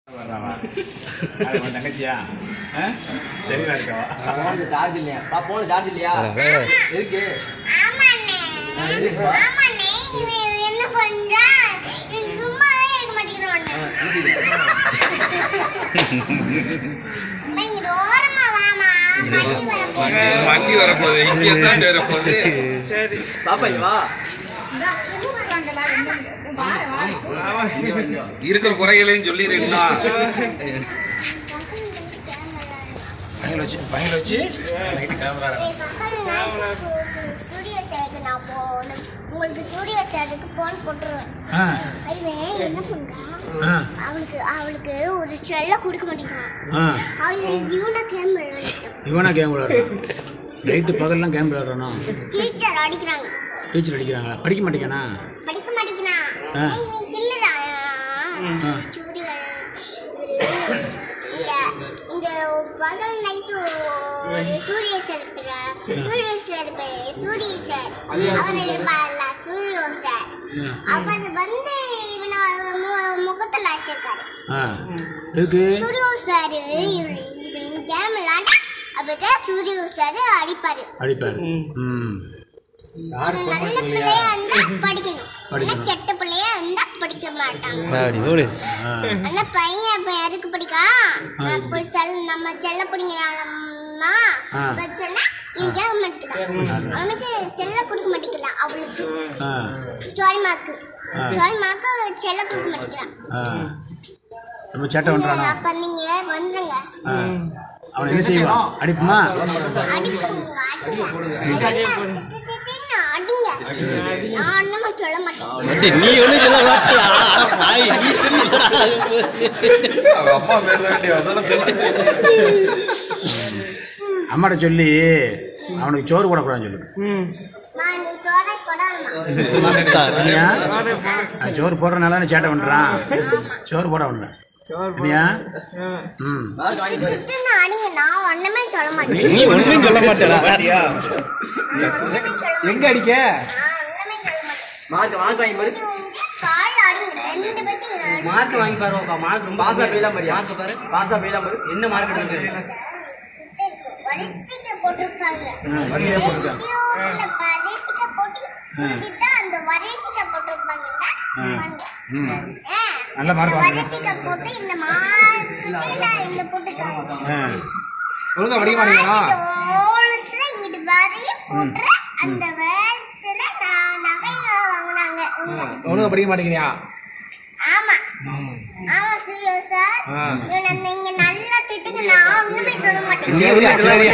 வர்றாவா அது உன் தங்கச்சியா ஆ? தெளிவா இருக்கவா போன்ல சார்ஜ் இல்லையா பா போன்ல சார்ஜ் இல்லையா எதுக்கு ஆமாண்ணே. ஆ, எதுக்கு ஆமாண்ணே, இவன் என்ன பண்றான்? இவன் சும்மாவே இருக்க மாட்டேங்கிறான். அம்மா, இங்கிட்டு ஓரமா வாம்மா. வண்டி வரப்போகுது. வண்டி வரப்போகுது இங்கே தான் வரப்போகுது பாப்பா இங்க வா இருக்கிற குறைகளையும் சொல்லிடுறீங்களா பையன் வச்சு பையன் வச்சு நைட்டு கேமரா ஏய், பக்கத்துல நான் சு- சு- ஸ்டுடியோ சேர்க்கு நான் போகணும். உங்களுக்கு ஸ்டுடியோ சேர்க்கு போன் போட்டுருவேன் ஆ அதுவே என்ன பண்றான் ஆ அவளுக்கு அவளுக்கு ஒரு செல்ல கொடுக்க மாட்டேங்கிறான் ஆ அவள் இவனை கேம் விளையாடிட்டான் இவனா கேம் விளையாடுறான் நைட்டு பகல்லாம் கேம் விளையாடுறானா டீச்சர் அடிக்கிறாங்க டீச்சர் அடிக்கிறாங்களா படிக்க மாட்டேங்கானா படிக்க மாட்டேங்கிறான் ஆ. ஏய், இவன் கில்லுடா ஆ. சூரியன் இந்த இந்த பகல் நைட்டு ஒரு சூரிய சார் இருப்பார் சூரிய சார் இருப்பாரு சூரிய சார் அவர் இருப்பார்ல சூரிய சார் அவர் வந்து இவனை மு- முகத்துல அடிச்சிருக்காரு ஆ எதுக்கு சூரிய சார் இவன் கேம் விளாண்டா அப்பதான் சூரிய சார் அடிப்பாரு அடிப்பாரு ம் ஒரு நல்ல பிள்ளையா இருந்தா படிக்கணும் படிக்கணும். இல்ல கெட்ட பிள்ளையா இருந்தா படிக்க மாட்டாங்க ஆ ஆனா பையன் இப்ப எதுக்கு படிக்கா இப்போ செல் நம்ம செல்ல பிடிங்கிறாங்கம்மா ஆ. இப்ப சொன்னா இவன் கேட்க மாட்டேங்கிறான் அவனுக்கு செல்ல கொடுக்க மாட்டேங்கிறான் அவளுக்கு ஆ சோழிமாக்கு ஆ. சோழிமாக்கு செல்ல கொடுக்க மாட்டேங்கிறான் ஆ நம்ம சேட்டை பண்ணுறானா அப்ப நீங்க வந்துருங்க ஆ அவன் என்ன செய்வான் அடிப்புமா அடிப்புங்க அடிங்க நல்லா திட்டு திட்டுன்னு அடிங்க நான் ஒண்ணுமே சொல்ல மாட்டேன் நீ ஒண்ணு சொல்ல மாட்டியா அட பாய் நீ சொல்லிடா அவங்க அம்மா பேச வேண்டிய வசனம் அம்மாட்ட சொல்லி அவனுக்கு சோறு போடக்கூடாதுன்னு சொல்லு நான் இந்த சோறை கொடாமா இல்லையா அவன் சோறு போடுறதுனால நீ சேட்டை பண்ணுறான் சோறு போட விடல இல்லையா ம் திட்டு திட்டுன்னு அடிங்க நான் ஒண்ணுமே சொல்ல மாட்டேன் நீ ஒண்ணும் சொல்ல மாட்டேடா நான் ஒண்ணுமே சொல்ல மாட்டேன் எங்க அடிக்க நான் ஒண்ணுமே சொல்ல மாட்டேன் மார்க் மார்க் வாங்கி பாரு கால் அடிங்க ரெண்டு பேத்தையும் மார்க் வாங்கி பாருப்பா மார்க் ரொம்ப பாசா பெய்தான் பாரு மார்க் பாரு பாசா பெய்தான் பாரு என்ன மார்க் எடுத்து வரிசைக்கு போட்டிருப்பாங்க வரிசையா போட்டிருக்காங்க. வீடியோல வரிசைக்கு போட்டு இப்படித்தான் அந்த வரிசைக்கு போட்டிருப்பாங்க ம் ஆ, நல்ல mark இந்த வாங்குங்க. வரிசைக்கு போட்டு இந்த மார்க்கிட்ட நான் இந்த போட்டுருக்காங்க ஆ ஒழுங்கா படிக்க மாட்டீங்களா ஓலஸ்ல இங்கிட்டு வரைய போட்டுற அந்த வேரத்துல நான் நகைங்க வாங்குனாங்க இங்க. ஒழுங்கா படிக்க மாட்டேங்கிறியா ஆமா ஆமா சுயோ சார் ஆ. இவனை நீங்க நல்லா திட்டுங்க நான் ஒண்ணுமே சொல்ல மாட்டேன் சரியா சரியா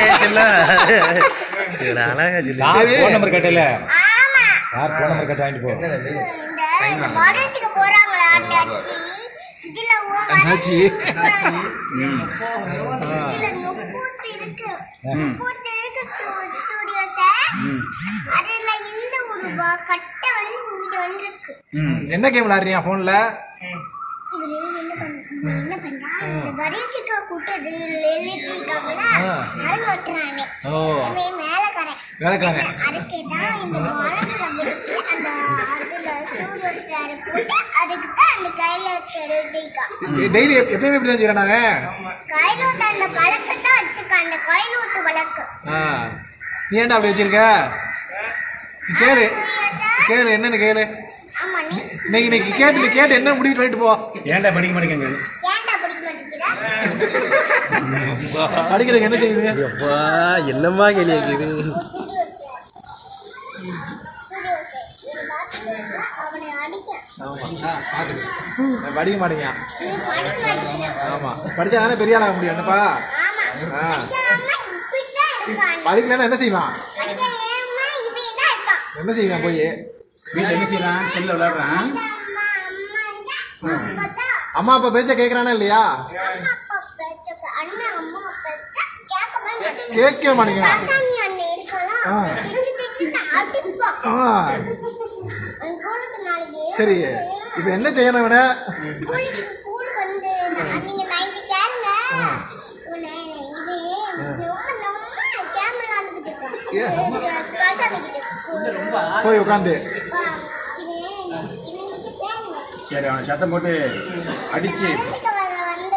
அழகா சொல்லி சரி. ஃபோன் நம்பர் கேட்டல ஆமா யார் ஃபோன் நம்பர் கேட்டு வாங்கிட்டு போ இந்த இந்த வரிசைக்கு போறாங்களா அண்ணாச்சி இதுல உன் அண்ணாச்சி. வரிசைக்கு போறாங்க. இதுல முப்பூத்து இருக்கு முப்பூத்து இருக்கு சு- ஸ்டுடியோ சார் அதுல இந்த ஒரு வ- கட்டை வந்து இங்கிட்டு வந்திருக்கு என்ன கேம் விளையாடுறியா போன்ல இவரு என்ன பண்ண என்ன பண்றா இந்த வரிசைக்கு கூட்டு எழுதிக்காமல மரம் வெட்டுறானே ஓ அவன் மேலக்காரன் வேலைக்காரன் அதுக்கு தான் இந்த மரங்களை வெட்டி அந்த அதுல சூரிய சார் போட்டு அதுக்கு தான் அந்த கையில எழுதிக்கான் டெய்லி எப்பயுமே இப்படி தான் செய்யறானாங்க கையில ஊத்த அந்த பழக்கத்தை வச்சிருக்கான் அந்த கையில ஊத்து வழக்கு ஆ நீ ஏன்டா அப்படி வச்சிருக்க நீ கேளு கேளு என்னன்னு கேளு ஆமா நீ இன்னைக்கு இன்னைக்கு கேட்டு நீ கேட்டு என்ன முடிவு பண்ணிட்டு போ ஏன்டா படிக்க மாட்டேங்க ஏன்டா பிடிக்க மாட்டேங்கிறா படிக்கிறதுக்கு என்ன செய்யுது அப்பா என்னம்மா கேள்வி கேக்குது சூரிய சார் சூரிய சார் இவன் பார்த்துட்டு அவனை அடிக்க நான் படிக்க மாட்டேங்க நீ படிக்க மாட்டேங்கிறான் ஆமா படிச்சா தானே பெரிய ஆளாக முடியும் என்னப்பா ஆமா ஆ. படிக்காம இப்படித்தான் இருக்கான் படிக்கலன்னா என்ன செய்வான் படிக்காம இப்படி தான் இருப்பான் என்ன செய்வான் போய் வீட்டில் என்ன செய்யறான் செல்ல விளையாடுறான் அம்மா அம்மா அம்மா அப்பதான் அம்மா அப்பா பேச்ச கேக்குறானா இல்லையா அம்மா அப்பா பேச்சுக்கு அண்ணன் அம்மா பேச்ச கேட்கவே மாட்டேன் கேட்கவே மாட்டேங்கிறான் தாசாமி அண்ணன் இருக்கலாம் ஆ. திட்டு திட்டு அடிப்பான் ஆ அவன் கூலுக்கு நாளைக்கு சரி இப்போ என்ன செய்யணும் இவனை கூலுக்கு கூலுக்கு வந்து நான் நீங்க நைட்டு கேளுங்க இவனை இவன் ரொம்ப நம்ம கேம் விளாண்டுக்கிட்டு இருக்கான் தாசாமி கிட்ட போய் உட்காந்து அப்பா, இவன் இவன்கிட்ட கேளுங்க சரி அவனை சத்தம் போட்டு அடிச்சு வரிசைக்கு வர வந்து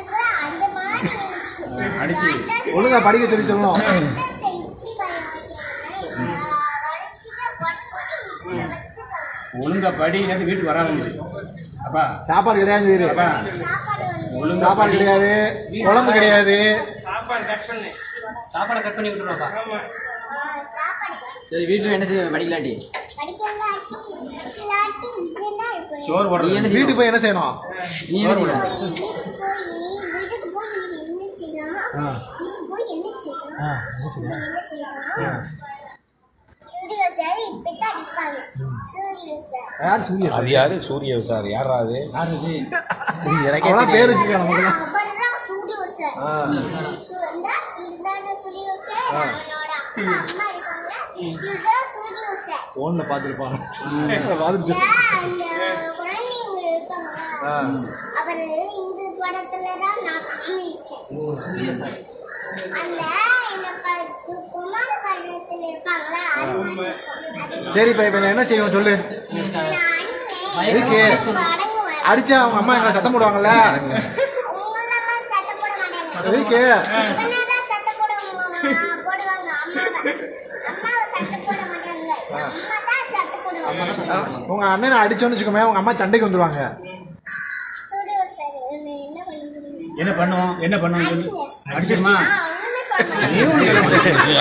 அடிச்சு ஒழுங்கா படிக்க சொல்லி சொல்லணும் அட்டத்தை இப்படி பண்ண வைக்கிறாங்க வரிசையா போட்டு இதுல வச்சுக்கணும் ஒழுங்கா படி இல்லாட்டி வீட்டுக்கு வராங்க அப்பா சாப்பாடு கிடையாது இரு. அப்பா சாப்பாடு வந்து ஒழுங்கா சாப்பாடு கிடையாது குழம்பு கிடையாது சாப்பாடு கட் பண்ணு சாப்பாடை கட் பண்ணி விட்டுருவாப்பா ஆ, சாப்பாடு சரி வீட்டுல என்ன செய்ய படிக்கலாட்டி படிக்கலாட்டி இல்லாட்டி இப்படியே தான் இருப்பேன் சோறு நீ போடுறது என்ன செய்ய வீட்டுக்கு போய் என்ன செய்யணும் நீ என்ன செய்ய வீட்டுக்கு போய் வீட்டுக்கு போய் என்ன செய்யலாம் வீட்டுக்கு போய் என்ன செய்யலாம் என்ன செய்யலாம் சூரிய சார் இப்படித்தான் அடிப்பாங்க சூரிய சார் யார் சூரிய அது யாரு சூரிய சார் யாரா அது எனக்கே அவனா பேர் வச்சுக்கலாம் நமக்கு அவர்தான் சூரிய சார் சு- இந்தா, இதுதானே சூரிய சார் அவனோட அப்பா அம்மா இருக்காங்களா இதுதான் சூரிய சார் போன்ல பாத்துருப்பான் பாத்துட்டு இந்த அந்த குழந்தைங்க இருக்காங்களா அவர் இந்த படத்துல தான் நான் காமிச்சேன் அந்த இந்த ப- குமார் படத்துல இருப்பாங்களா அது மாதிரி இருக்கும். அது சரி இப்ப இப்ப என்ன செய்வோம் சொல்லு நான் எதுக்கு? அடிக்கிறேன். அடங்குவேன். அடிச்சா அவங்க அம்மா எங்களை சத்தம் போடுவாங்கல்ல அவங்களெல்லாம் சத்தம் போட மாட்டாங்க. எதுக்கு இவனெல்லாம் சத்தம் போடுவாங்க. போடுவாங்க அம்மாவை. அம்மாவை சத்தம் போட மாட்டாங்க. அம்மா தான் சத்தம் போடுவாங்க. உங்க அண்ணனை அடிச்சோன்னு வச்சுக்கோமே உங்க அம்மா சண்டைக்கு வந்துருவாங்க சூரிய சார், என்ன என்ன பண்ணுவீங்க? என்ன பண்ணுவோம் என்ன பண்ணுவோம் சொல்லு அடிச்சிருமா ஆ, ஒண்ணுமே சொல்ல மாட்டாங்க.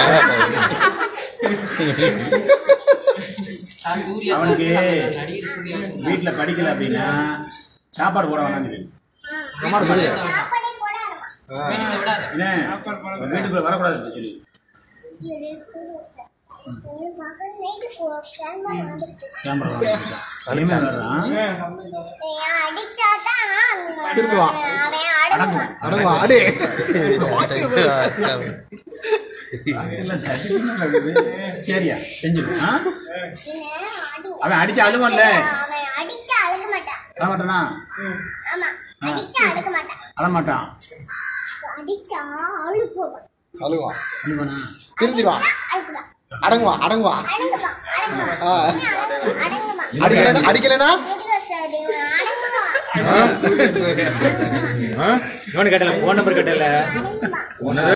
அவனுக்கு வீட்டுல படிக்கல அப்படின்னா சாப்பாடு போட வேணாம் சாப்பாடே போடாதம்மா. என்ன வீட்டுக்குள்ள வரக்கூடாது சொல்லி இது சூரிய சார். என் மகன் night போ- camera வந்துட்டு. கேமரா அதேமே வர்றான் ஏன் அடிச்சாதான் அவன் திரும்புவான். அவன் அடங்குவான். அடங்குவா அடே எல்லாம் தட்டிட்டு நடக்குது. சரியா செஞ்சிடும் ஆ? என்ன அடி- அவன் அடிச்சு அழுவான்ல அவன் அடிச்சா அழுக மாட்டான் அழ மாட்டானா ஆமா அடிச்சா அழுக மாட்டான் அழ மாட்டான் அடிச்சா அழுகுவான் அழுவான் அழுவானா திருந்திடுவான் அழுகுவான் அடங்குவான் அடங்குவான் அடங்குவான் அடங்குவான் ஆ. இவன் அடங்குவான் அடங்குவான் அடிக்கலைன்னா அடிக்கலைன்னா சூரிய சார் இவன் அடங்குவான் இவனு கேட்டல போன் நம்பர் கேட்டல அடங்குவான்